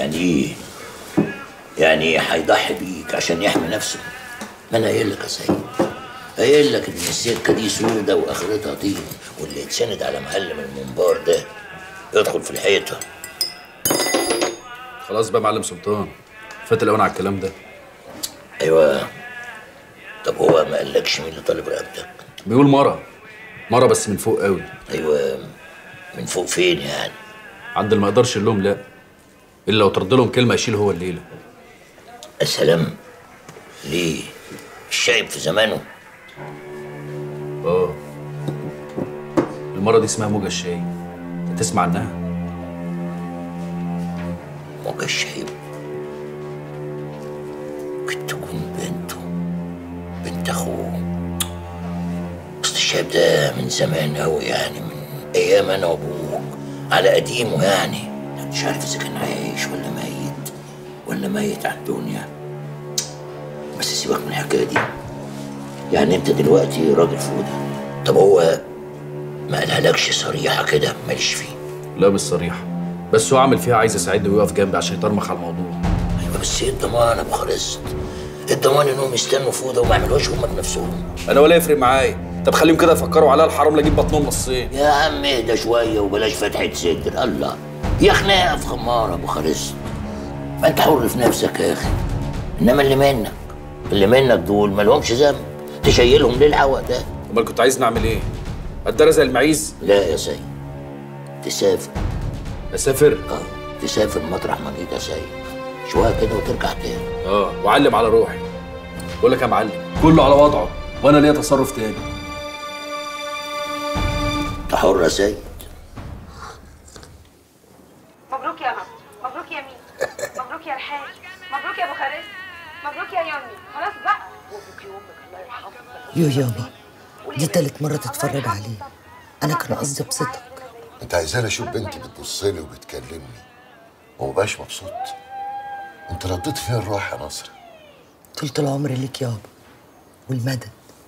يعني ايه يعني هيضحي بيك عشان يحمي نفسه ما انا قايل لك يا سيد قايل لك ان السكه دي سودة واخرتها طين واللي يتسند على معلم المنبار ده يدخل في الحيطه خلاص بقى معلم سلطان فات الاوان على الكلام ده ايوه طب هو ما قالكش مين اللي طالب رقبتك بيقول مره مره بس من فوق قوي ايوه من فوق فين يعني عند اللي ما يقدرش يقول لهم لا الا لو ترد لهم كلمه يشيل هو الليله يا سلام ليه الشايب في زمانه اه المره دي اسمها موجة الشاي انت تسمع عنها موجة الشايب ممكن تكون بنته بنت اخوه اصل الشايب ده من زمان قوي يعني من ايام انا وابوك على قديمه يعني مش عارف اذا كان عايش ولا ميت ولا ميت على الدنيا بس سيبك من الحكايه دي يعني انت دلوقتي راجل فوده طب هو ما قالهالكش صريحه كده ماليش فيه لا بالصريحه بس هو عامل فيها عايز يساعدني ويقف جنبي عشان يطرمخ على الموضوع ايوه بس ايه الضمان يا ابو خالص الضمان انهم يستنوا فوده وما يعملوهاش هم بنفسهم انا ولا يفرق معايا طب خليهم كده يفكروا عليها الحرام لا اجيب بطنهم نصين يا عم اهدى شويه وبلاش فتحه صدر الله يا خناقه في خماره يا ابو خالص ما انت حر في نفسك يا اخي انما اللي منك اللي منك دول ما لهمش ذنب تشيلهم ليه الهوا ده امال كنت عايز نعمل ايه اتدرى زي المعيز لا يا سيد تسافر اسافر اه تسافر مطرح ما جيت يا سيد شويه كده وترجع تاني اه واعلم على روحي بقول لك يا معلم كله على وضعه وانا ليا تصرف تاني انت حر يا سيد مبروك يا نصر مبروك يا مين مبروك يا الحاج مبروك يا ابو خالد مبروك يا يامي خلاص بقى وابوك وامك الله يرحمهم يو يابا دي تالت مرة تتفرج عليه أنا كان قصدي أبسطك انت عايزاني اشوف بنتي بتبص لي وبتكلمني ومبقاش مبسوط انت رديت فيها الروح يا نصر طولة العمر ليك يابا والمدد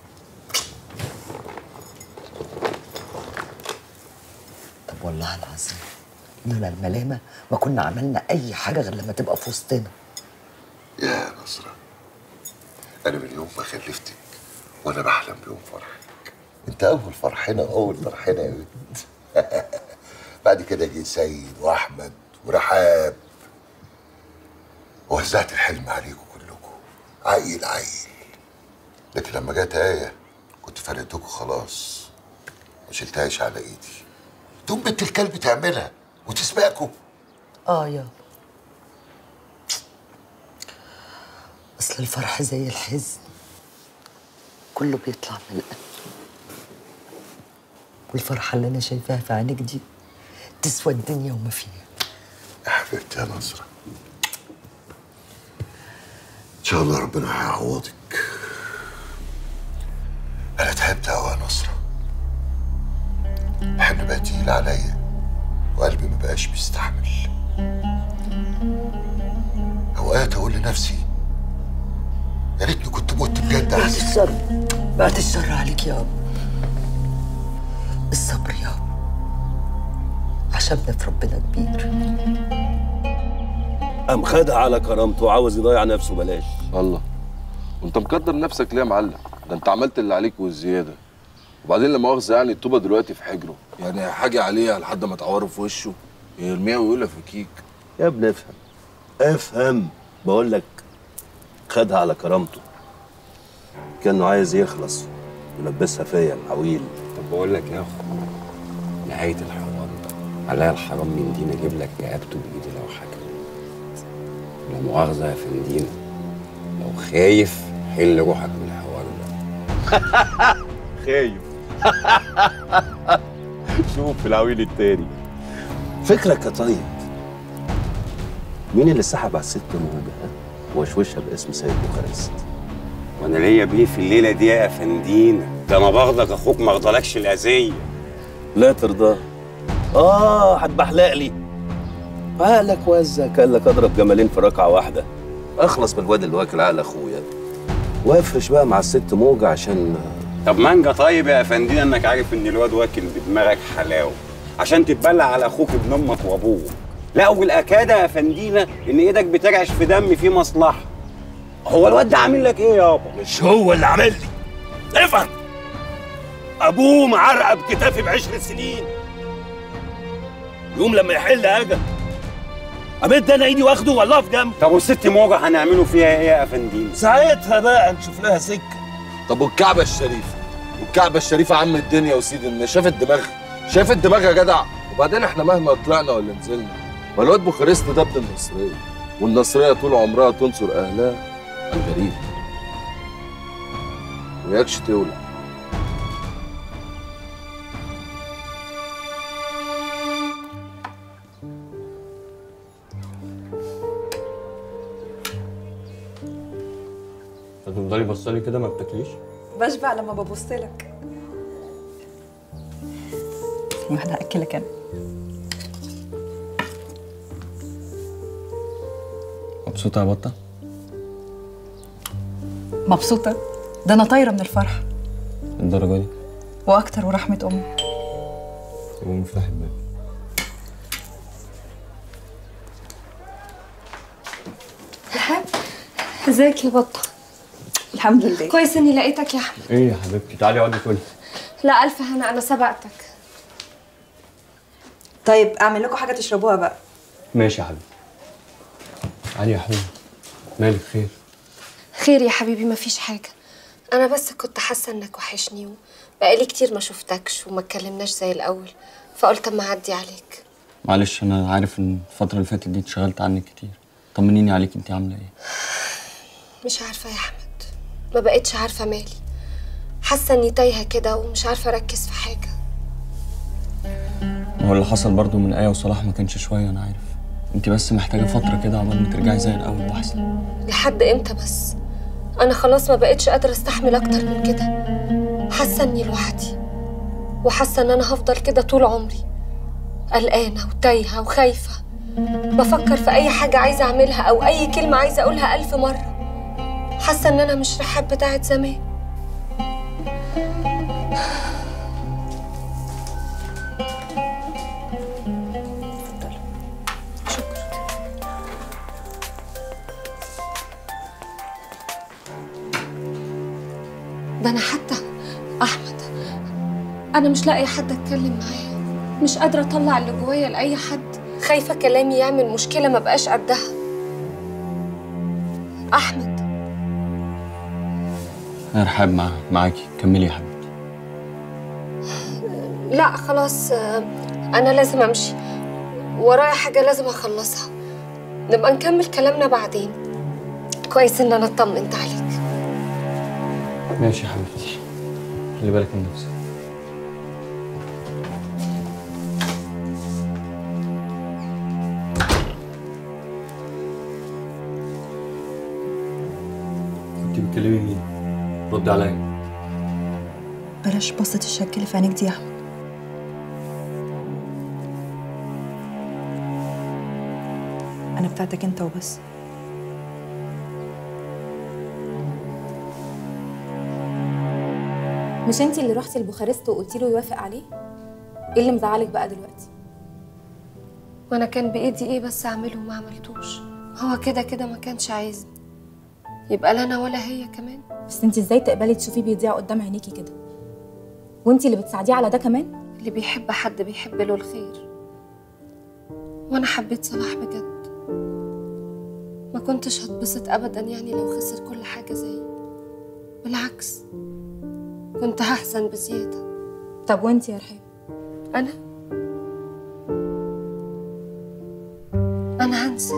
طب والله العظيم لولا الملامة ما كنا عملنا أي حاجة غير لما تبقى في وسطنا يا نصرة انا من يوم ما خلفتك وانا بحلم بيوم فرحك انت اول فرحنا واول فرحنا يا بنت بعد كده جه سيد واحمد ورحاب وزعت الحلم عليكم كلكم عيل عيل لكن لما جت آية كنت فرقتكم خلاص ما شلتهاش على ايدي تقوم بنت الكلب تعملها وتسبقكم آه يابا أصل الفرح زي الحزن كله بيطلع من القلب والفرحة اللي أنا شايفاها في عينيك دي تسوى الدنيا وما فيها يا حبيبتي يا نصرة إن شاء الله ربنا هيعوضك أنا تعبت أوي يا نصرة الحمل بقى تقيل عليا وقلبي ما بقاش بيستحمل أوقات أقول لنفسي يا ريتني كنت مت بجد بعد أحسن الشر بعد الشر عليك يابا الصبر يابا عشان في ربنا كبير قام خدها على كرامته وعاوز يضيع نفسه بلاش الله وانت مقدر نفسك ليه يا معلم ده انت عملت اللي عليك والزياده وبعدين لا مؤاخذه يعني الطوبه دلوقتي في حجره يعني حاجه عليها لحد ما تعوره في وشه يرميها ويقولها في كيك يا ابني افهم افهم بقول لك خدها على كرامته كانه عايز يخلص ولبسها فيا العويل طب بقول لك يا اخو نهايه الحوار ده عليا الحرام من دين اجيب لك رقبته بايدي لو حكمت لا مؤاخذه يا فندينا لو خايف حل روحك من الحوار ده خايف شوف العويل التاني فكرك يا طيب مين اللي سحب على الست موجة وشوشها باسم سيد بوخارست وانا ليا بيه في الليله دي يا فندينا ده انا باخدك اخوك ما اغضلكش الاذيه لا ترضى اه هتبحلق لي عقلك وزع قال لك اضرب جمالين في ركعه واحده اخلص من الواد اللي واكل عقل اخويا وافرش بقى مع الست موجة عشان طب مانجا طيب يا فندينا انك عارف ان الواد واكل بدماغك حلاوه عشان تتبلع على اخوك ابن امك وابوك لا والاكاده يا فندينا ان ايدك بترعش في دم في مصلحه هو الواد ده عامل لك ايه يابا مش هو اللي عمل لي افهم ابوه معرقه بكتافي بعشر سنين يوم لما يحل اجل امد انا ايدي واخده والله في جنب طب والست موجه هنعمله فيها ايه يا فندينا ساعتها بقى نشوف لها سكه طب والكعبه الشريفه والكعبه الشريفه عم الدنيا وسيد الناس شاف الدماغ شايف الدماغ يا جدع وبعدين احنا مهما طلعنا ولا نزلنا ما الواد بوخارست ده ابن النصريه والنصريه طول عمرها تنصر اهلها على الغريب وياكش تولع هتفضلي بصلي كده ما بتاكليش بشبع لما ببص لك واحدة أكلك أنا مبسوطه يا بطه مبسوطة ده أنا طايرة من الفرح الدرجه دي وأكتر ورحمة أمي يبقى مفتاح الباب ازيك يا بطة الحمد لله كويس اني لقيتك يا احمد ايه يا حبيبتي تعالي اقعدي كلي لا الف هنا انا سبقتك طيب أعمل لكم حاجة تشربوها بقى ماشي يا حبيبي تعالي يا حبيبي مالك خير خير يا حبيبي مفيش حاجة انا بس كنت حاسة انك وحشني وبقالي كتير ما شفتكش وما اتكلمناش زي الاول فقلت اما اعدي عليك معلش انا عارف ان الفتره اللي فاتت دي اتشغلت عنك كتير طمنيني عليك انت عامله ايه مش عارفة يا احمد ما بقتش عارفة مالي حاسة اني تايهة كده ومش عارفة اركز في حاجة ما هو اللي حصل برضو من ايه وصلاح ما كانش شويه انا عارف انت بس محتاجه فتره كده عقبال ما ترجعي زي الاول واحسن لحد امتى بس انا خلاص ما بقتش قادرة استحمل اكتر من كده حاسة اني لوحدي وحاسة ان انا هفضل كده طول عمري قلقانة وتايهة وخايفة بفكر في اي حاجة عايزة اعملها او اي كلمة عايزة اقولها الف مرة حاسة ان انا مش رحاب بتاعت زمان ده انا حتى احمد انا مش لاقي حد اتكلم معاه مش قادره اطلع اللي جوايا لاي حد خايفه كلامي يعمل مشكله ما بقاش قدها احمد يا رحاب مع معاكي كملي يا حبيبتي لا خلاص آه، انا لازم امشي ورايا حاجه لازم اخلصها نبقى نكمل كلامنا بعدين كويس ان انا اطمنت عليك ماشي يا حبيبتي خلي بالك من نفسك كنت بتكلمي مين؟ رد عليا بلاش بصة الشك اللي في عينيك دي يا أحمد أنا بتاعتك أنت وبس مش انت اللي رحتي لبوخارست وقلتي له يوافق عليه ايه اللي مزعلك بقى دلوقتي وانا كان بايدي ايه بس اعمله وما عملتوش هو كده كده ما كانش عايزني يبقى لا انا ولا هي كمان بس انت ازاي تقبلي تشوفيه بيضيع قدام عينيكي كده وانت اللي بتساعديه على ده كمان اللي بيحب حد بيحب له الخير وانا حبيت صلاح بجد ما كنتش هتبسط ابدا يعني لو خسر كل حاجه زيي بالعكس كنت هحزن بزياده طب وانت يا رحاب انا انا هنسى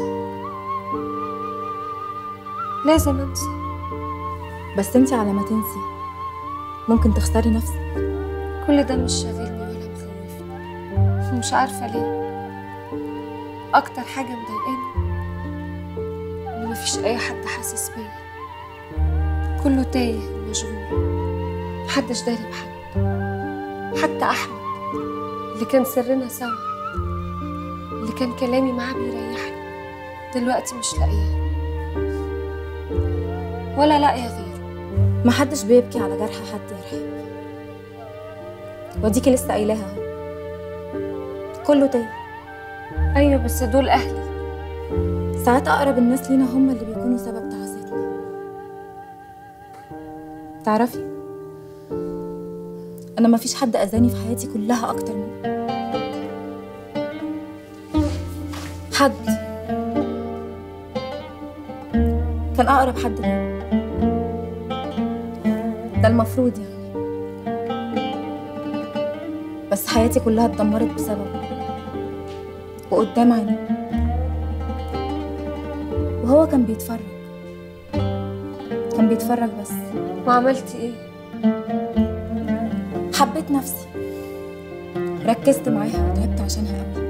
لازم انسى بس انت على ما تنسي ممكن تخسري نفسك كل ده مش شاغلني ولا مخوفني ومش عارفة ليه أكتر حاجة مضايقاني إن مفيش أي حد حاسس بيا كله تايه ومشغول محدش داري بحد حتى أحمد اللي كان سرنا سوا اللي كان كلامي معاه بيريحني دلوقتي مش لاقياه ولا لاقية غيره محدش بيبكي على جرح حد يا رحاب واديكي لسه قايلاها اهو كله تايه ايوه بس دول اهلي ساعات اقرب الناس لينا هم اللي بيكونوا سبب تعاستنا تعرفي انا مفيش حد اذاني في حياتي كلها اكتر منه حد كان اقرب حد ليا ده المفروض يعني بس حياتي كلها اتدمرت بسببه وقدام عيني وهو كان بيتفرج كان بيتفرج بس وعملتي ايه حبيت نفسي ركزت معاها وتعبت عشانها قوي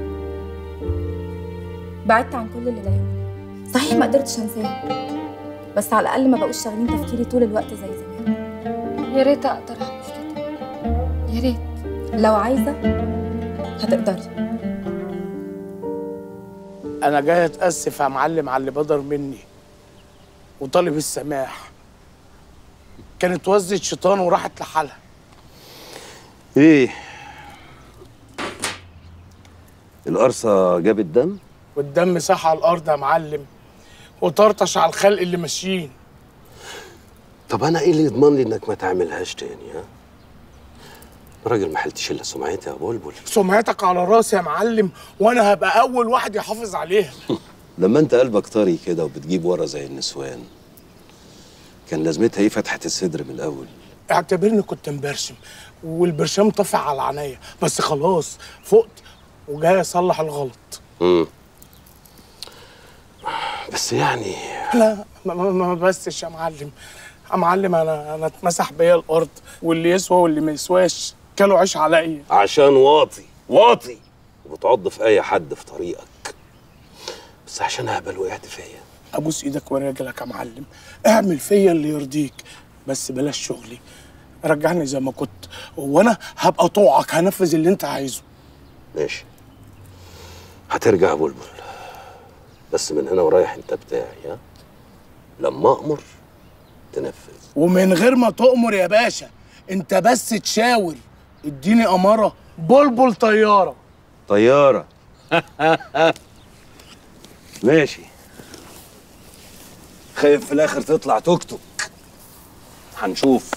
بعدت عن كل اللي ضايقني صحيح ما قدرتش انساها بس على الاقل ما بقوش شاغلين تفكيري طول الوقت زي زمان يا ريت اقدر اعمل كده يا ريت لو عايزه هتقدري انا جاي اتاسف يا معلم على اللي بدر مني وطالب السماح كانت وزة شيطان وراحت لحالها ايه القرصة جابت دم؟ والدم ساح على الارض يا معلم وطرطش على الخلق اللي ماشيين طب انا ايه اللي يضمن لي انك ما تعملهاش تاني ها؟ راجل ما حلتش الا سمعتي يا بلبل سمعتك على راسي يا معلم وانا هبقى اول واحد يحافظ عليها لما انت قلبك طري كده وبتجيب ورا زي النسوان كان لازمتها ايه فتحة الصدر من الاول اعتبرني كنت مبرشم والبرشام طفع على عينيا بس خلاص فقت وجاي اصلح الغلط امم بس يعني لا ما, ما, ما بسش يا معلم يا معلم انا انا اتمسح بيا الارض واللي يسوى واللي ما يسواش كلوا عيش عليا عشان واطي واطي وبتعض في اي حد في طريقك بس عشان اهبل وقعت فيا ابوس ايدك ورجلك يا معلم اعمل فيا اللي يرضيك بس بلاش شغلي رجعني زي ما كنت وانا هبقى طوعك هنفذ اللي انت عايزه ماشي هترجع بلبل بس من هنا ورايح انت بتاعي ها لما امر تنفذ ومن غير ما تؤمر يا باشا انت بس تشاور اديني اماره بلبل طياره طيارة ماشي خايف في الاخر تطلع توك توك هنشوف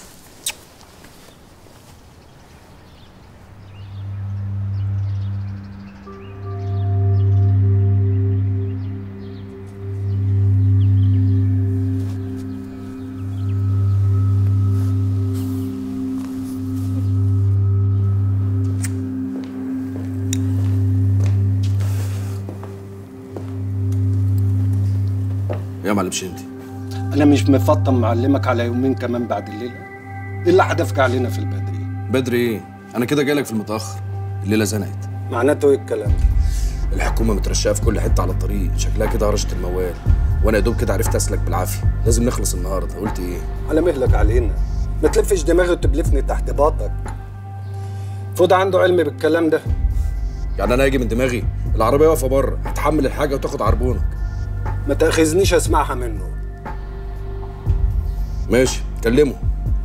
يا معلم شندي انا مش مفطن معلمك على يومين كمان بعد الليله ايه اللي هدفك علينا في البدري بدري ايه انا كده جايلك في المتاخر الليله زنقت معناته ايه الكلام ده الحكومه مترشقه في كل حته على الطريق شكلها كده هرشت الموال وانا يا دوب كده عرفت اسلك بالعافيه لازم نخلص النهارده قلت ايه على مهلك علينا ما تلفش دماغي وتبلفني تحت باطك فود عنده علم بالكلام ده يعني انا اجي من دماغي العربيه واقفه بره هتحمل الحاجه وتاخد عربونك ما تاخذنيش اسمعها منه ماشي كلمه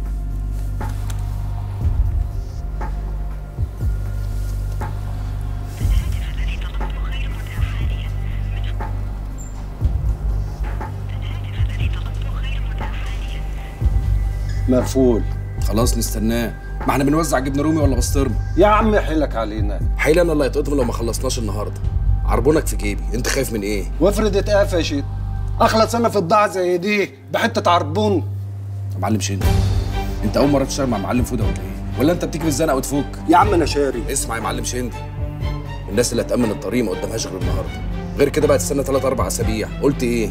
مقفول خلاص نستناه ما احنا بنوزع جبنه رومي ولا بسطرمه يا عم حيلك علينا حيل انا اللي هيتقطم لو ما خلصناش النهارده عربونك في جيبي انت خايف من ايه وافرض اتقفشت اخلص انا في بضاعه زي دي بحته عربون يا معلم شندي انت اول مره تشتغل مع معلم فوده ولا ايه ولا انت بتيجي بالزنقه وتفك يا عم انا شاري اسمع يا معلم شندي الناس اللي هتامن الطريق ما قدامهاش غير النهارده غير كده بقى تستنى ثلاث اربع اسابيع قلت ايه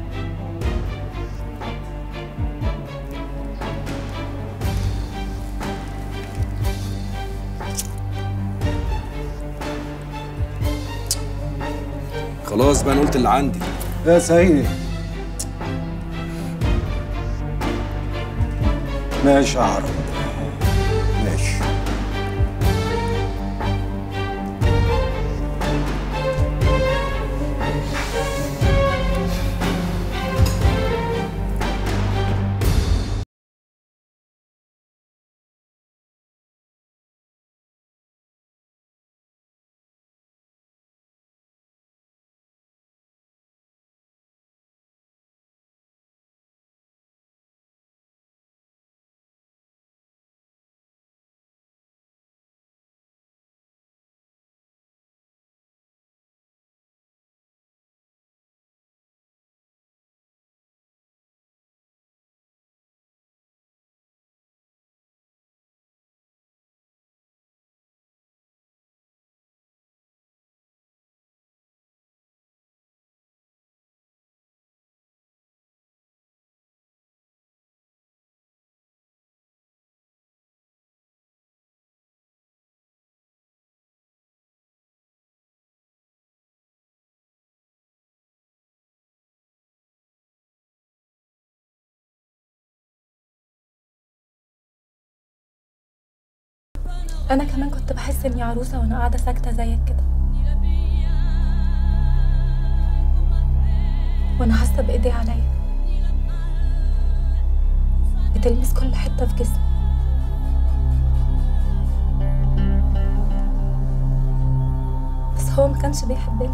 خلاص بقى انا قلت اللي عندي يا سيد ماشي يا عرب انا كمان كنت بحس اني عروسه وانا قاعده ساكته زيك كده وانا حاسه بايدي عليا بتلمس كل حته في جسمي بس هو ما كانش بيحبني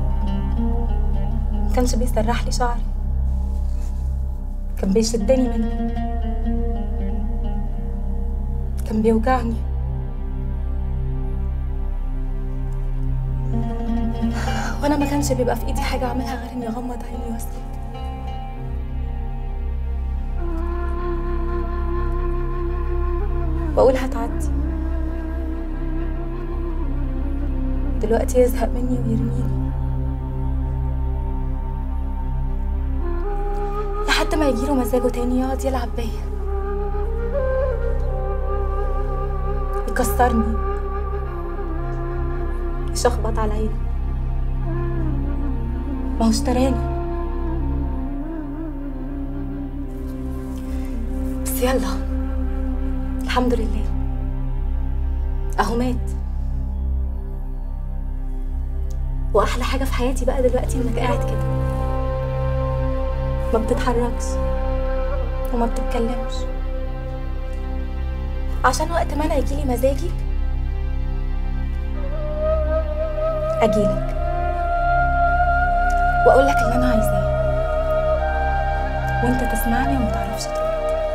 ما كانش بيسرح لي شعري كان بيشدني منه كان بيوجعني وانا ما كانش بيبقى في ايدي حاجه اعملها غير اني اغمض عيني واسكت واقول هتعدي دلوقتي يزهق مني ويرميني لحد ما يجيله مزاجه تاني يقعد يلعب بيا يكسرني يشخبط عليا ما هو اشتراني بس يلا الحمد لله اهو مات واحلى حاجه في حياتي بقى دلوقتي انك قاعد كده ما بتتحركش وما بتتكلمش عشان وقت ما انا يجيلي مزاجي اجيلك واقول لك اللي انا عايزاه وانت تسمعني وما تعرفش ترد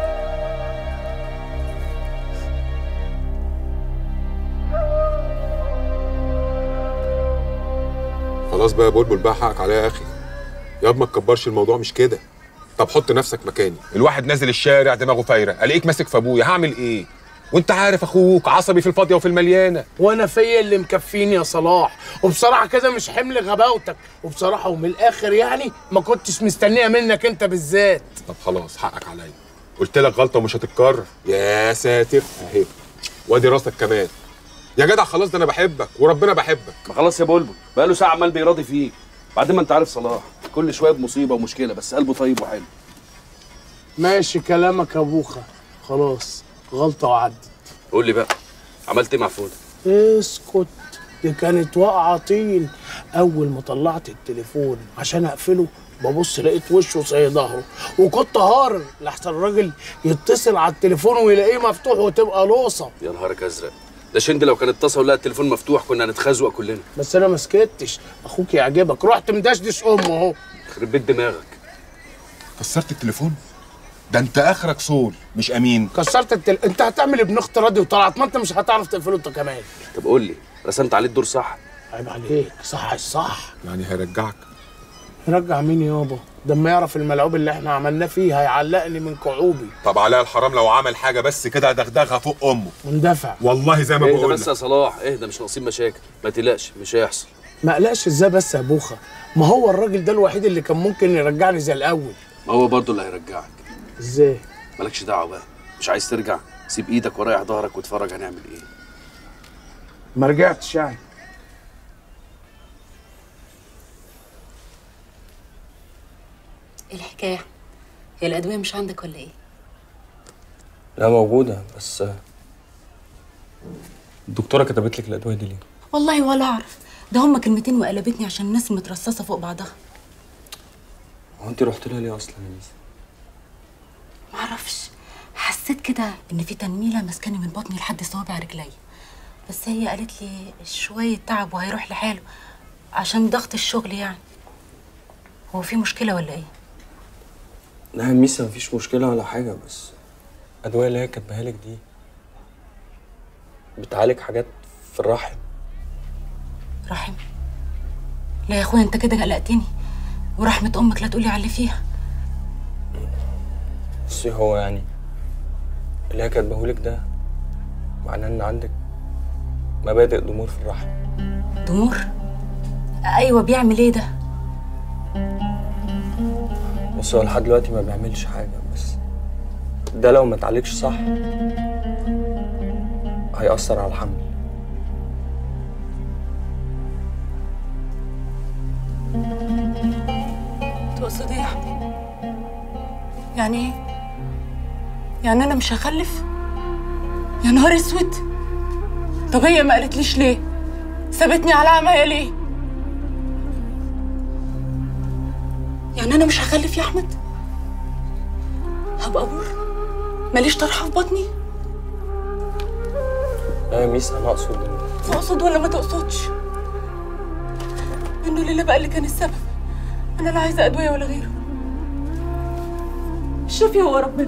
خلاص بقى يا بلبل بقى حقك عليا يا اخي ياض ما تكبرش الموضوع مش كده طب حط نفسك مكاني الواحد نازل الشارع دماغه فايره الاقيك ماسك في ابويا هعمل ايه وانت عارف اخوك عصبي في الفاضيه وفي المليانه وانا فيا اللي مكفيني يا صلاح وبصراحه كده مش حمل غباوتك وبصراحه ومن الاخر يعني ما كنتش مستنيه منك انت بالذات طب خلاص حقك عليا قلت لك غلطه ومش هتتكرر يا ساتر اهي وادي راسك كمان يا جدع خلاص ده انا بحبك وربنا بحبك ما خلاص يا بلبل بقاله ساعه عمال بيراضي فيك بعدين ما انت عارف صلاح كل شويه بمصيبه ومشكله بس قلبه طيب وحلو ماشي كلامك يا بوخه خلاص غلطه وعدت قول لي بقى عملت ايه مع فوده اسكت دي كانت واقعه طين اول ما طلعت التليفون عشان اقفله ببص لقيت وشه زي ظهره وكنت هارن لحسن الراجل يتصل على التليفون ويلاقيه مفتوح وتبقى لوصه يا نهارك ازرق ده شند لو كان اتصل ولقى التليفون مفتوح كنا هنتخزوق كلنا بس انا ما سكتش اخوك يعجبك رحت مدشدش امه اهو يخرب بيت دماغك كسرت التليفون ده انت اخرك صول مش امين كسرت التل... انت هتعمل ابن اخت راضي وطلعت ما انت مش هتعرف تقفله انت كمان طب قول لي رسمت عليه الدور صح عيب عليك صح الصح يعني هيرجعك رجع مين يابا ده اما يعرف الملعوب اللي احنا عملناه فيه هيعلقني من كعوبي طب عليا الحرام لو عمل حاجه بس كده دغدغها فوق امه مندفع والله زي ما اهدى بقول بس يا صلاح اهدى مش ناقصين مشاكل ما تقلقش مش هيحصل ما قلقش ازاي بس يا بوخه ما هو الراجل ده الوحيد اللي كان ممكن يرجعني زي الاول ما هو برضه اللي هيرجعك ازاي مالكش دعوه بقى مش عايز ترجع سيب ايدك ورايح ظهرك واتفرج هنعمل ايه ما رجعتش يعني ايه الحكايه هي الادويه مش عندك ولا ايه لا موجودة بس الدكتورة كتبت لك الأدوية دي ليه؟ والله ولا اعرف ده هما كلمتين وقلبتني عشان الناس مترصصه فوق بعضها هو أنت رحت لها ليه أصلا يا ميس؟ معرفش حسيت كده ان في تنميله ماسكاني من بطني لحد صوابع رجلي بس هي قالت لي شويه تعب وهيروح لحاله عشان ضغط الشغل يعني هو في مشكله ولا ايه لا يا ميسا مفيش مشكلة ولا حاجة بس الأدوية اللي هي كاتباها لك دي بتعالج حاجات في الرحم رحم لا يا اخويا انت كده قلقتني ورحمه امك لا تقولي على اللي فيها بصي هو يعني اللي هي كاتباهولك ده معناه إن عندك مبادئ ضمور في الرحم ضمور ايوه بيعمل ايه ده بس هو لحد دلوقتي ما بيعملش حاجة بس ده لو ما اتعالجش صح هيأثر على الحمل تقصد ايه يا حبيبي يعني ايه يعني انا مش هخلف يا نهار اسود طب هي ما قالتليش ليه سابتني على عماية ليه يعني انا مش هخلف يا احمد هبقى بر ماليش طرحه في بطني لا يا ميس انا اقصد ان تقصد ولا ما تقصدش منه لله بقى اللي كان السبب انا لا عايزه ادويه ولا غيره شوفي هو ربنا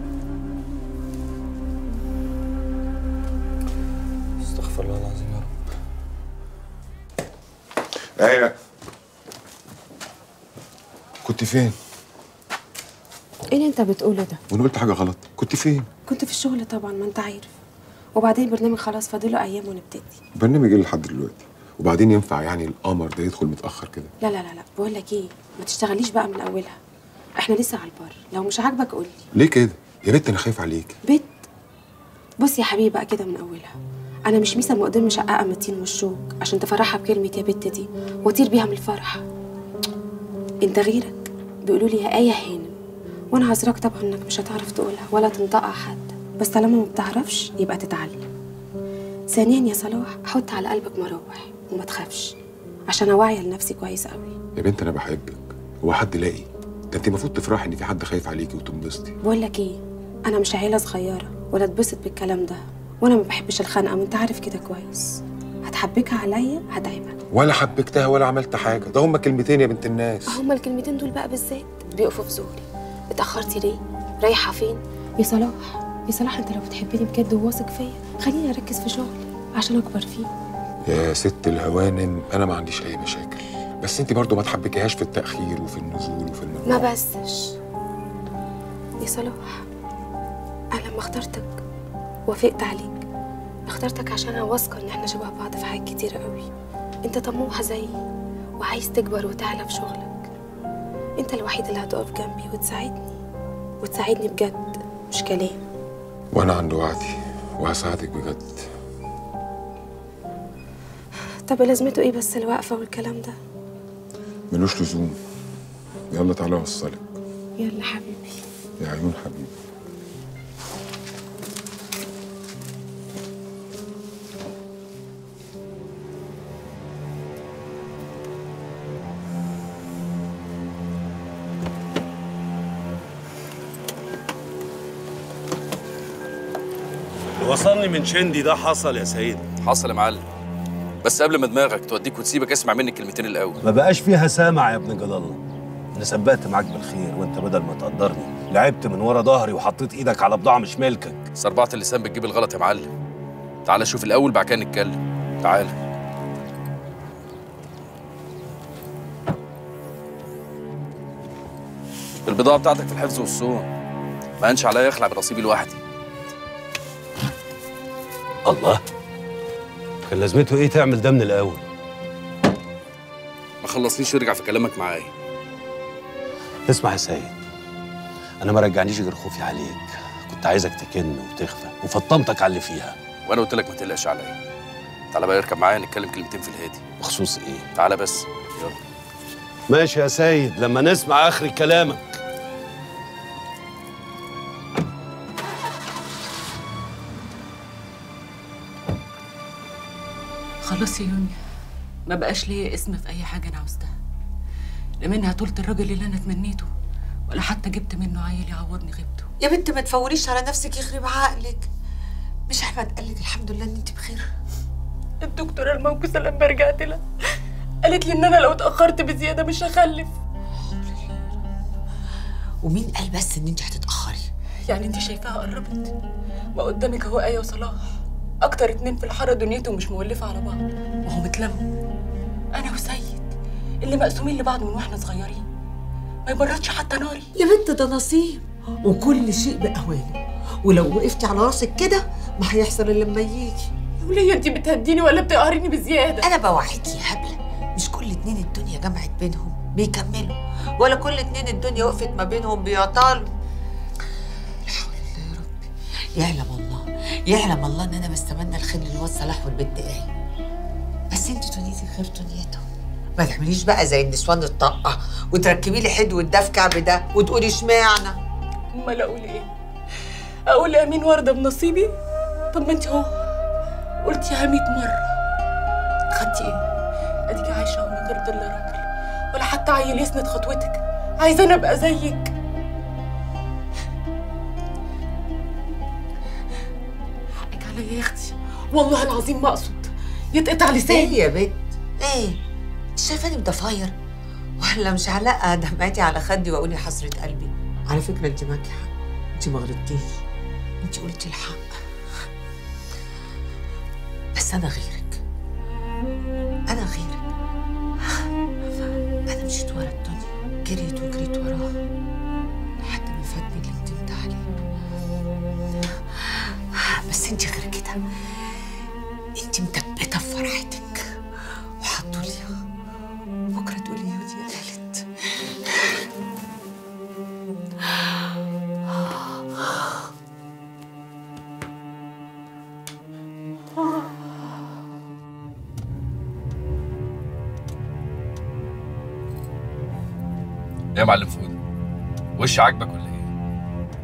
استغفر الله العظيم يا رب ايه كنت فين؟ ايه اللي انت بتقوله ده وانا قلت حاجه غلط كنت فين؟ كنت في الشغل طبعا ما انت عارف وبعدين البرنامج خلاص فاضله ايام ونبتدي برنامج ايه لحد دلوقتي وبعدين ينفع يعني القمر ده يدخل متاخر كده لا لا لا لا بقول لك ايه ما تشتغليش بقى من اولها احنا لسه على البر لو مش عاجبك قول لي ليه كده يا بنت انا خايف عليك بت بص يا حبيبي بقى كده من اولها انا مش ميسه مقدم مشققه متين والشوك عشان تفرحها بكلمه يا بت دي واطير بيها من الفرح انت غيرك بيقولوا لي يا ايه هانم وانا عذراك طبعا انك مش هتعرف تقولها ولا تنطقها حتى بس طالما ما بتعرفش يبقى تتعلم ثانيا يا صلاح حط على قلبك مراوح وما تخافش عشان اوعي لنفسي كويس قوي يا بنت انا بحبك هو حد لاقي ده انت المفروض تفرحي ان في حد خايف عليكي وتنبسطي بقول لك ايه انا مش عيله صغيره ولا اتبسط بالكلام ده وانا ما بحبش الخنقه وانت عارف كده كويس هتحبكها عليا هتعبك ولا حبكتها ولا عملت حاجه ده هما كلمتين يا بنت الناس هما الكلمتين دول بقى بالذات بيقفوا في زوري اتاخرتي ليه رايحه فين يا صلاح يا صلاح انت لو بتحبني بجد وواثق فيا خليني اركز في شغلي عشان اكبر فيه يا ست الهوانم انا ما عنديش اي مشاكل بس انت برضو ما تحبكيهاش في التاخير وفي النزول وفي المنوع ما بسش يا صلاح انا لما اخترتك وافقت عليك اخترتك عشان انا واثقه ان احنا شبه بعض في حاجات كتيره قوي انت طموحه زيي وعايز تكبر وتعلى في شغلك انت الوحيد اللي هتقف جنبي وتساعدني وتساعدني بجد مش كلام وانا عند وعدي وهساعدك بجد طب لازمته ايه بس الوقفه والكلام ده ملوش لزوم يلا تعالى اوصلك يلا حبيبي يا عيون حبيبي اللي وصلني من شندي ده حصل يا سيد حصل يا معلم بس قبل ما دماغك توديك وتسيبك اسمع مني الكلمتين الاول ما بقاش فيها سامع يا ابن جد الله انا سبقت معاك بالخير وانت بدل ما تقدرني لعبت من ورا ظهري وحطيت ايدك على بضاعه مش ملكك سربعة اللسان بتجيب الغلط يا معلم تعالى شوف الاول بعد كده نتكلم تعالى البضاعة بتاعتك في الحفظ والصون ما هنش عليا يخلع بنصيبي لوحدي الله كان لازمته ايه تعمل ده من الاول ما خلصنيش يرجع في كلامك معايا اسمع يا سيد انا ما رجعنيش غير خوفي عليك كنت عايزك تكن وتخفى وفطمتك على اللي فيها وانا قلت لك ما تقلقش عليا تعالى بقى اركب معايا نتكلم كلمتين في الهادي بخصوص ايه تعالى بس يلا ماشي يا سيد لما نسمع اخر كلامك خلاص يا يونيا ما بقاش ليا اسم في اي حاجه انا عاوزتها لا منها طولة الراجل اللي انا تمنيته ولا حتى جبت منه عيل يعوضني غيبته يا بنت ما تفوريش على نفسك يخرب عقلك مش احمد قال لك الحمد لله ان انت بخير الدكتوره الموجوده لما رجعت لها قالت لي ان انا لو اتاخرت بزياده مش هخلف ومين قال بس ان انت هتتاخري يعني انت شايفاها قربت ما قدامك اهو ايه وصلاح اكتر اتنين في الحاره دنيتهم مش مولفه على بعض وهم اتلموا انا وسيد اللي مقسومين لبعض من واحنا صغيرين ما يبردش حتى ناري يا بنت ده نصيب وكل شيء باوانه ولو وقفتي على راسك كده ما هيحصل الا لما يجي يا وليه انت بتهديني ولا بتقهريني بزياده انا بوعدك يا هبله مش كل اتنين الدنيا جمعت بينهم بيكملوا ولا كل اتنين الدنيا وقفت ما بينهم بيعطلوا لا حول الله يا رب يعلم الله يعلم الله ان انا بستمنى الخير للواد صلاح والبنت ايه بس انت دنيتك غير دنيتهم ما تعمليش بقى زي النسوان الطاقه وتركبي لي حدو ده في كعب ده وتقولي اشمعنى امال اقول ايه اقول امين ورده بنصيبي طب ما انت اهو قلتيها 100 مرة خدتي ايه؟ اديكي عايشة أهو من غير ظل راجل ولا حتى عيل يسند خطوتك عايزة انا ابقى زيك حقك عليا يا اختي والله العظيم ما اقصد يتقطع لساني ايه يا بنت ايه انت شايفاني بضفاير ولا مش علاقه دمعتي على خدي واقول يا حسره قلبي على فكره انت معاكي حق انت ما غلطتيش انت قلتي الحق بس انا غيرك انا غيرك انا مشيت ورا الدنيا جريت وجريت وراها لحد ما فاتني اللي ندمت عليه بس انت غير كده انت مثبته في فرحتك وهتقولي بكره تقولي يودي يا قالت يا معلم فؤاد وش عاجبك ولا ايه؟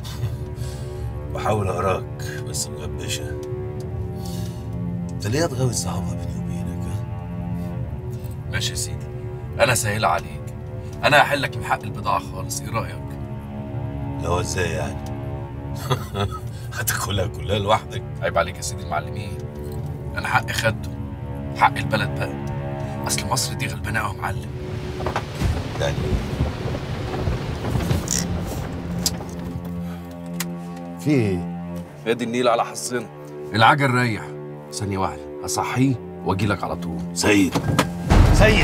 بحاول اقراك بس مغبشه انت ليه هتغاوي صحابها بيني وبينك ها؟ ماشي يا سيدي انا سهل عليك انا هحلك من حق البضاعه خالص ايه رايك؟ اللي هو ازاي يعني؟ هتاكلها كلها لوحدك عيب عليك يا سيدي المعلمين انا حقي خدته حق البلد بقى اصل مصر دي غلبانه قوي يا معلم يعني في ايه؟ يا دي النيل على حظنا العجل ريح ثانيه واحده هصحيه واجي لك على طول سيد سيد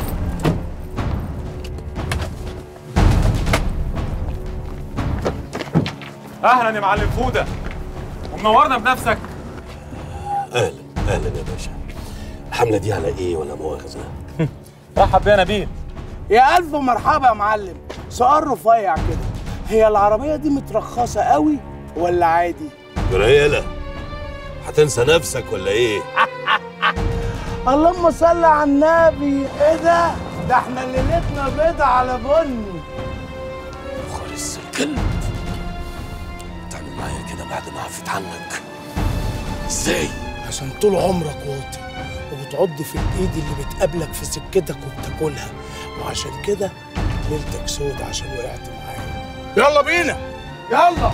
اهلا يا معلم فوده ومنورنا بنفسك اهلا اهلا يا باشا الحمله دي على ايه ولا مؤاخذه؟ رحب بيا نبيل يا ألف مرحبا يا معلم سؤال رفيع كده هي العربية دي مترخصة قوي ولا عادي؟ جريلة هتنسى نفسك ولا ايه؟ اللهم صل على النبي ايه ده؟ ده احنا ليلتنا بيضة على بني خالص الكلب تعمل معايا كده بعد ما عفيت عنك ازاي؟ عشان طول عمرك واطي وبتعض في الايد اللي بتقابلك في سكتك وبتاكلها وعشان كده ليلتك سود عشان وقعت معايا يلا بينا يلا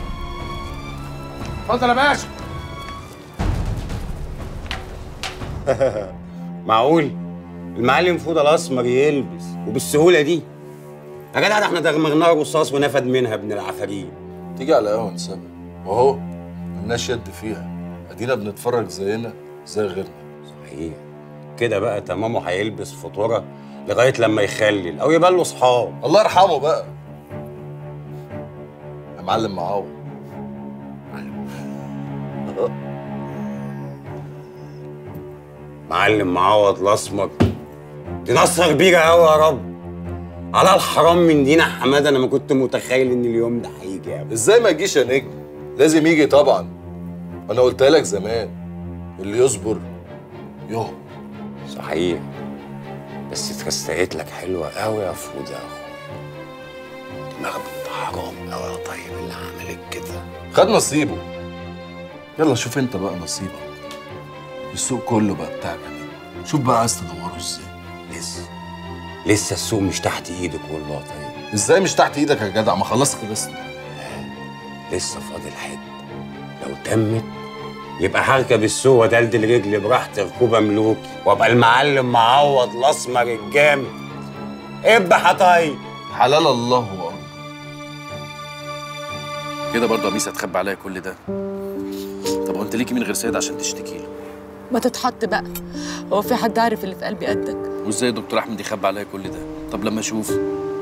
اتفضل يا باشا معقول المعلم فوضى الاسمر يلبس وبالسهوله دي يا جدع ده احنا دغمغناها رصاص ونفد منها ابن العفاريت تيجي على قهوه نسابق واهو ملناش يد فيها ادينا بنتفرج زينا زي غيرنا صحيح كده بقى تمامه هيلبس فطوره لغايه لما يخلل او يبقى له صحاب الله يرحمه بقى يا معلم معاوض معلم معوض الاسمر دي نصره كبيره قوي يا رب على الحرام من دينا حماده انا ما كنت متخيل ان اليوم ده هيجي يا ازاي ما يجيش يا نجم لازم يجي طبعا انا قلتها لك زمان اللي يصبر يهبط صحيح بس اترستقت لك حلوه قوي يا فوده يا اخو دماغ بنت حرام قوي يا طيب اللي عملت كده خد نصيبه يلا شوف انت بقى نصيبك السوق كله بقى بتاعك يا نجم شوف بقى عايز تدوره ازاي لسه لسه السوق مش تحت ايدك والله طيب ازاي مش تحت ايدك يا جدع ما خلصت خلصنا لسه فاضل حته لو تمت يبقى هركب السوق ودلدل رجلي براحتي ركوبه ملوكي وابقى المعلم معوض الاسمر الجامد ابح يا طيب حلال الله اكبر كده برضه يا ميسا تخبي عليا كل ده طب هو انت ليكي مين غير سيد عشان تشتكي له ما تتحط بقى هو في حد عارف اللي في قلبي قدك وازاي دكتور احمد يخبي عليا كل ده طب لما اشوف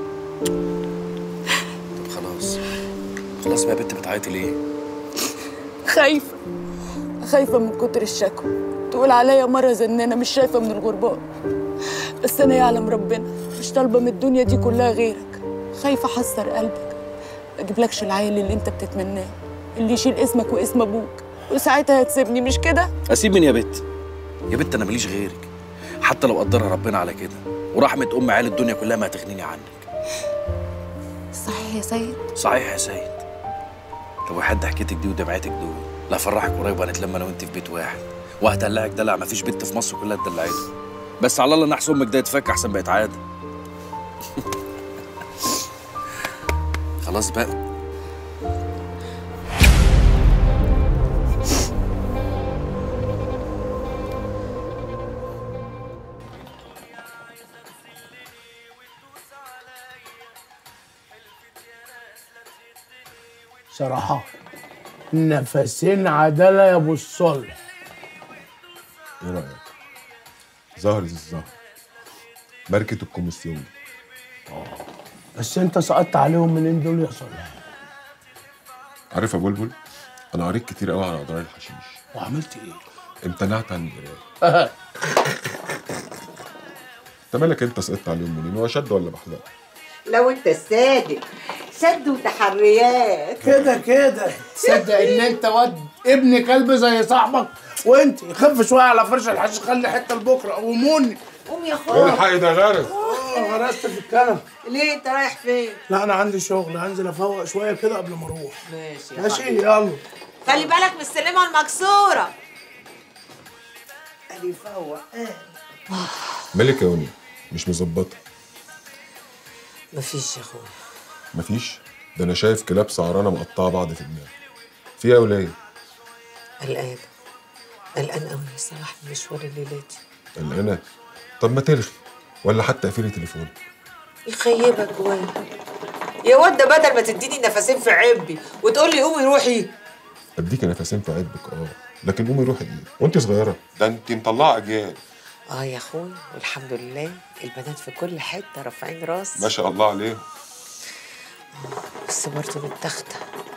طب خلاص خلاص بقى يا بنت بتعيطي ليه خايفة خايفة من كتر الشكوى تقول عليا مرة زنانة مش شايفة من الغرباء بس أنا يعلم ربنا مش طالبة من الدنيا دي كلها غيرك خايفة أحسر قلبك ما أجيبلكش العيل اللي أنت بتتمناه اللي يشيل اسمك واسم أبوك وساعتها هتسيبني مش كده؟ اسيب مين يا بت يا بت انا ماليش غيرك حتى لو قدرها ربنا على كده ورحمه ام عيال الدنيا كلها ما هتغنيني عنك صحيح يا سيد صحيح يا سيد طب وحد حكيتك دي ودمعتك دول لا فرحك قريب وهنتلم انا وانت في بيت واحد وهدلعك دلع مفيش بنت في مصر كلها اتدلعته بس على الله نحس امك ده يتفك احسن بقت عاده خلاص بقى صراحة نفسين عدالة يا ابو الصلح ايه رايك ظهر الظهر ماركة الكوميسيون بس انت سقطت عليهم منين دول يا صالح عارف يا بلبل انا قريت كتير قوي على اضرار الحشيش وعملت ايه؟ امتنعت عن القرايه انت مالك انت سقطت عليهم منين هو شد ولا بحلقه لو انت الصادق شد وتحريات كده كده تصدق ان انت واد ابن كلب زي صاحبك وانت خف شويه على فرش الحشيش خلي حته لبكره قوموني قوم يا ايه الحق ده غارز اه غرست في الكنب ليه انت رايح فين؟ لا انا عندي شغل هنزل افوق شويه كده قبل ما اروح ماشي يا ماشي حبيبي. يلا خلي بالك من السلمه المكسوره ادي فوق مالك يا وني مش مظبطه مفيش يا اخويا مفيش ده انا شايف كلاب سعرانه مقطعه بعض في دماغي في ايه يا وليه قلقان قلقان قوي يا صلاح من مشوار الليله دي قلقانه طب ما تلغي ولا حتى اقفلي تليفون يخيبك جوايا يا واد ده بدل ما تديني نفسين في عبي وتقول لي قومي روحي اديك نفسين في عبك اه لكن قومي روحي ايه وانت صغيره ده انت مطلعه اجيال اه يا اخويا والحمد لله البنات في كل حته رافعين راسي ما شاء الله عليهم بس برضه متاخده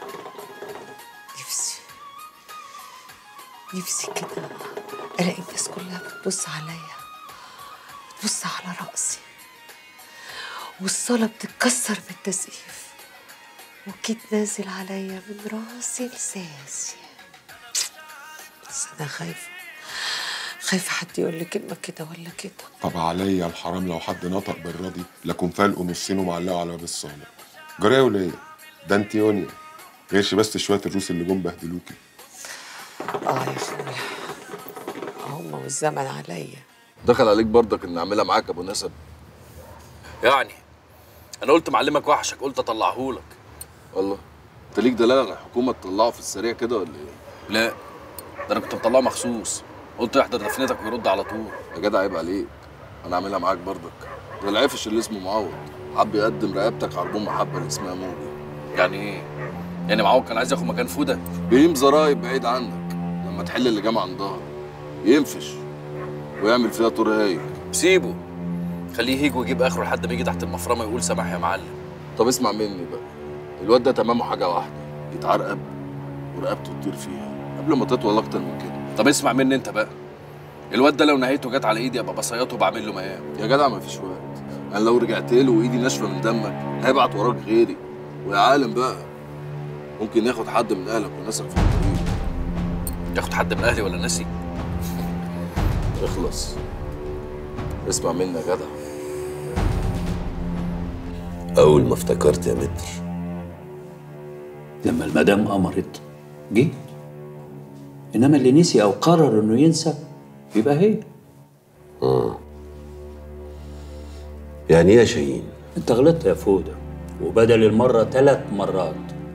نفسي نفسي كده الاقي الناس كلها بتبص عليا بتبص على راسي والصاله بتتكسر من التسقيف وكيد نازل عليا من راسي لساسي بس انا خايفه خايفه حد يقول لي كلمه كده ولا كده طب عليا الحرام لو حد نطق بالراضي لكن فالقوا نصين ومعلقوا على باب الصاله جرى يا وليه ده انت يونيا غيرش بس شويه الروس اللي جم بهدلوكي اه يا اخويا هما والزمن عليا دخل عليك برضك ان اعملها معاك ابو نسب يعني انا قلت معلمك وحشك قلت اطلعهولك والله انت ليك دلاله على الحكومه تطلعه في السريع كده ولا ايه لا ده انا كنت مطلعه مخصوص قلت يحضر دفنتك ويرد على طول يا جدع عيب عليك انا اعملها معاك برضك ده العفش اللي اسمه معوض حب يقدم رقبتك عربون محبه اللي اسمها موجي يعني ايه يعني معوض كان عايز ياخد مكان فوده بيقيم زرايب بعيد عنك لما تحل اللي جمع عن ظهر ينفش ويعمل فيها طور هايل سيبه خليه يهيج ويجيب اخره لحد ما يجي تحت المفرمه يقول سامح يا معلم طب اسمع مني بقى الواد ده تمامه حاجه واحده يتعرقب ورقبته تطير فيها قبل ما تطول اكتر من كده طب اسمع مني انت بقى الواد ده لو نهايته جت على ايدي ابقى بصياته وبعمل له مقام يا جدع ما فيش وقت انا لو رجعت له وايدي ناشفه من دمك هيبعت وراك غيري ويا عالم بقى ممكن ياخد حد من اهلك وناسك في الطريق ياخد حد من اهلي ولا ناسي اخلص اسمع مني يا جدع أول ما افتكرت يا متر لما المدام أمرت جه إنما اللي نسي أو قرر إنه ينسى يبقى هي آه. يعني إيه يا شاهين؟ أنت غلطت يا فودة وبدل المرة ثلاث مرات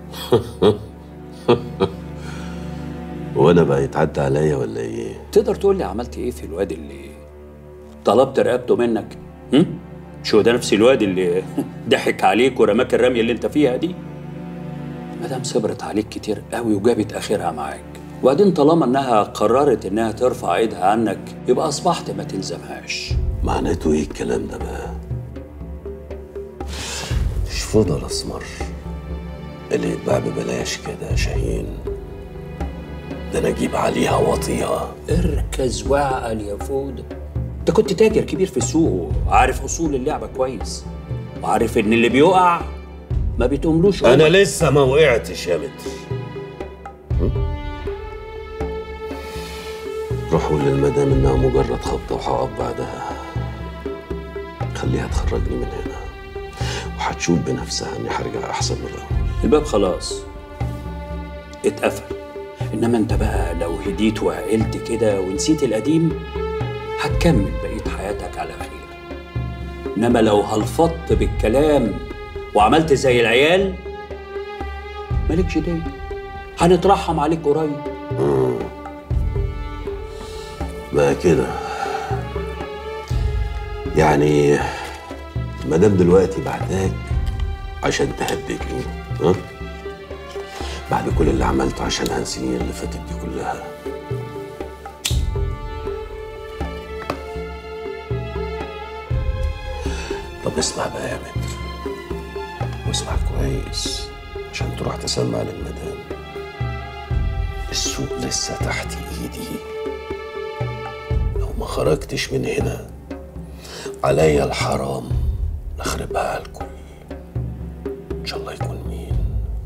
وأنا بقى يتعدى عليا ولا إيه؟ تقدر تقول لي عملت إيه في الواد اللي طلبت رقبته منك؟ هم؟ شو ده نفس الواد اللي ضحك عليك ورماك الرمية اللي أنت فيها دي؟ مدام صبرت عليك كتير قوي وجابت آخرها معاك وبعدين طالما إنها قررت إنها ترفع إيدها عنك يبقى أصبحت ما تلزمهاش معناته إيه الكلام ده بقى؟ مش فضل أسمر اللي يتباع ببلاش كده يا شاهين ده أنا أجيب عليها وطيئة اركز واعقل يا فود انت كنت تاجر كبير في السوق وعارف اصول اللعبه كويس وعارف ان اللي بيقع ما بتقوملوش أنا قومة. لسه ما وقعتش يا متر هم؟ روح قول للمدام إنها مجرد خبطة وهقف بعدها خليها تخرجني من هنا وهتشوف بنفسها إني هرجع أحسن من الأول الباب خلاص اتقفل انما انت بقى لو هديت وعقلت كده ونسيت القديم هتكمل بقيه حياتك على خير انما لو هلفطت بالكلام وعملت زي العيال مالكش ديه هنترحم عليك قريب بقى كده يعني مادام دلوقتي بعداك عشان تهددني ها بعد كل اللي عملته عشان هنسنين اللي فاتت دي كلها طب اسمع بقى يا متر واسمع كويس عشان تروح تسمع للمدام السوق لسه تحت ايدي لو ما خرجتش من هنا عليا الحرام نخربها على الكل ان شاء الله يكون مين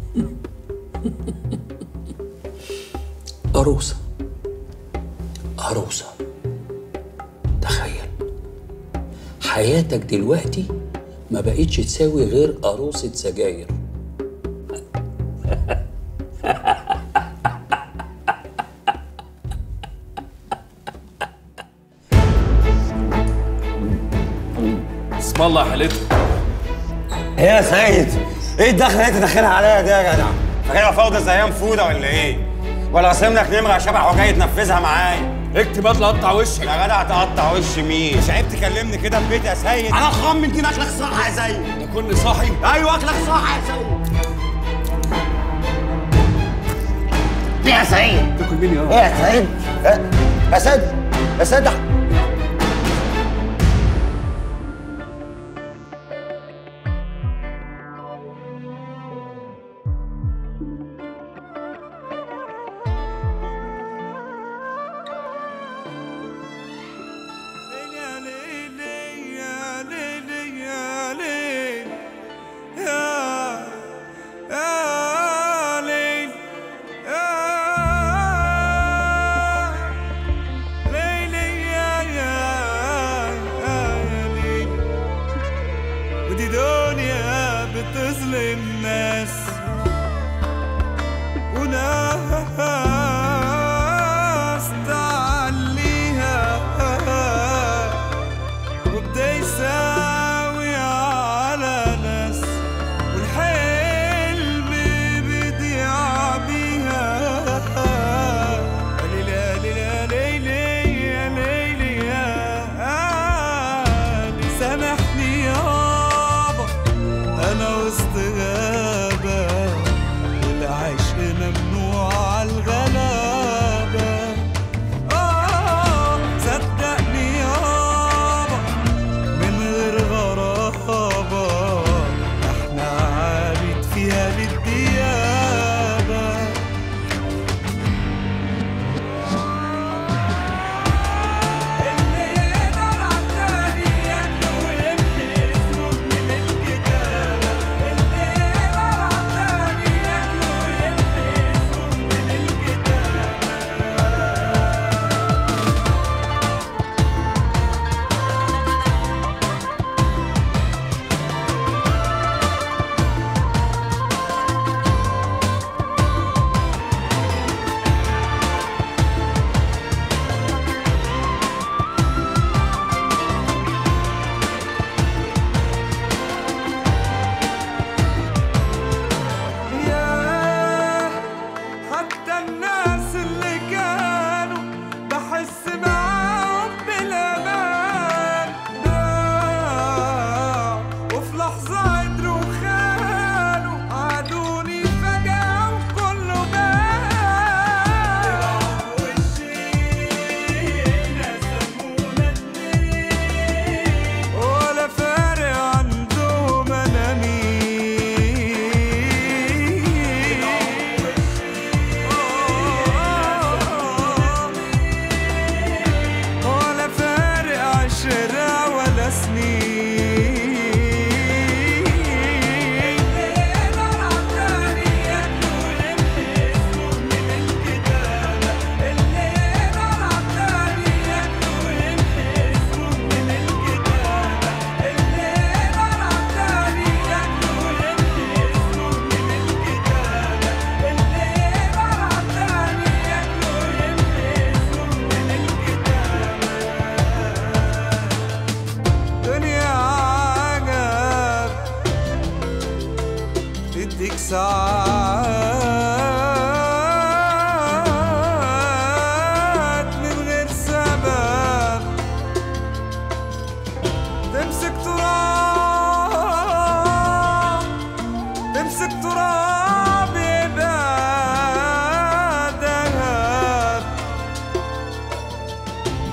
عروسة عروسة تخيل حياتك دلوقتي ما بقتش تساوي غير عروسة سجاير اسم الله يا حالتها ايه يا سيد؟ ايه الدخله اللي انت داخلها عليا دي يا جدع؟ فاكرها فوضى زي ايام فوده ولا ايه؟ ولا راسم لك نمره شبح وجاي تنفذها معايا؟ اكتب اطلع اقطع وشك يا جدع تقطع وش مين؟ مش عيب تكلمني كده في بيتي يا سيد؟ انا خمن كده اكلك صح يا سيد ده كل صاحي ايوه اكلك صح يا سيد ايه يا سيد؟ تاكل مين يا ايه يا سيد؟ إيه؟ يا سيد يا سيد ليلي يا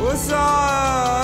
وساعات